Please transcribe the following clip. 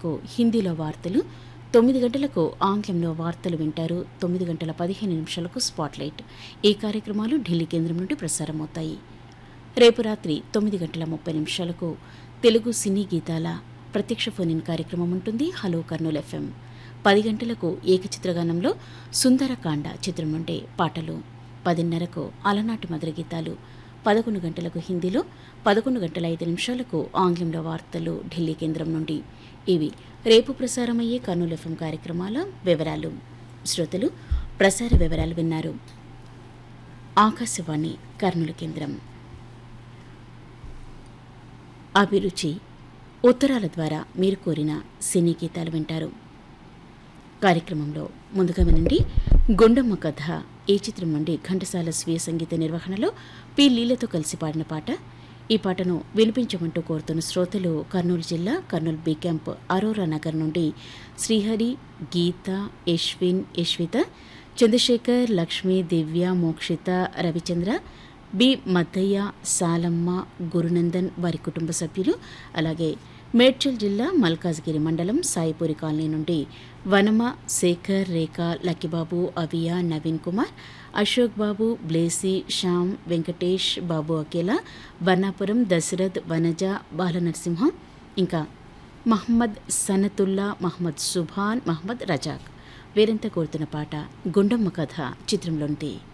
గంటలకు హిందీలో వార్తలు తొమ్మిది గంటలకు ఆంగ్లంలో వార్తలు వింటారు తొమ్మిది గంటల పదిహేను నిమిషాలకు స్పాట్లైట్ ఈ కార్యక్రమాలు ఢిల్లీ కేంద్రం నుండి ప్రసారమవుతాయి రేపు రాత్రి తొమ్మిది గంటల ముప్పై నిమిషాలకు తెలుగు సినీ గీతాల ప్రత్యక్ష ఫోన్ కార్యక్రమం ఉంటుంది హలో కర్నూలు ఎఫ్ఎం పది గంటలకు ఏకచిత్రగానంలో సుందరకాండ చిత్రం నుండి పాటలు పదిన్నరకు అలనాటి మధుర గీతాలు పదకొండు గంటలకు హిందీలో పదకొండు గంటల ఐదు నిమిషాలకు ఆంగ్లంలో వార్తలు ఢిల్లీ కేంద్రం నుండి ఇవి రేపు ప్రసారమయ్యే కర్నూలు ఎఫ్ఎం కార్యక్రమాల వివరాలు శ్రోతలు ప్రసార వివరాలు విన్నారు ఆకాశవాణి కర్నూలు కేంద్రం అభిరుచి ఉత్తరాల ద్వారా మీరు కోరిన సినీ గీతాలు వింటారు కార్యక్రమంలో ముందుగా వినండి గుండమ్మ కథ ఈ చిత్రం నుండి ఘంటసాల స్వీయ సంగీత నిర్వహణలో పి లీలతో కలిసి పాడిన పాట ఈ పాటను వినిపించమంటూ కోరుతున్న శ్రోతలు కర్నూలు జిల్లా కర్నూలు బి క్యాంప్ అరోరా నగర్ నుండి శ్రీహరి గీత యశ్విన్ యశ్విత చంద్రశేఖర్ లక్ష్మి దివ్య మోక్షిత రవిచంద్ర బి మద్దయ్య సాలమ్మ గురునందన్ వారి కుటుంబ సభ్యులు అలాగే మేడ్చల్ జిల్లా మల్కాజ్గిరి మండలం సాయిపూరి కాలనీ నుండి వనమ శేఖర్ రేఖ లక్కిబాబు అవియా నవీన్ కుమార్ అశోక్ బాబు బ్లేసి శ్యామ్ వెంకటేష్ బాబు అకేలా బర్ణాపురం దశరథ్ వనజ బాలనరసింహ ఇంకా మహమ్మద్ సనతుల్లా మహమ్మద్ సుభాన్ మహమ్మద్ రజాక్ వీరంతా కోరుతున్న పాట గుండమ్మ కథ చిత్రంలోనిది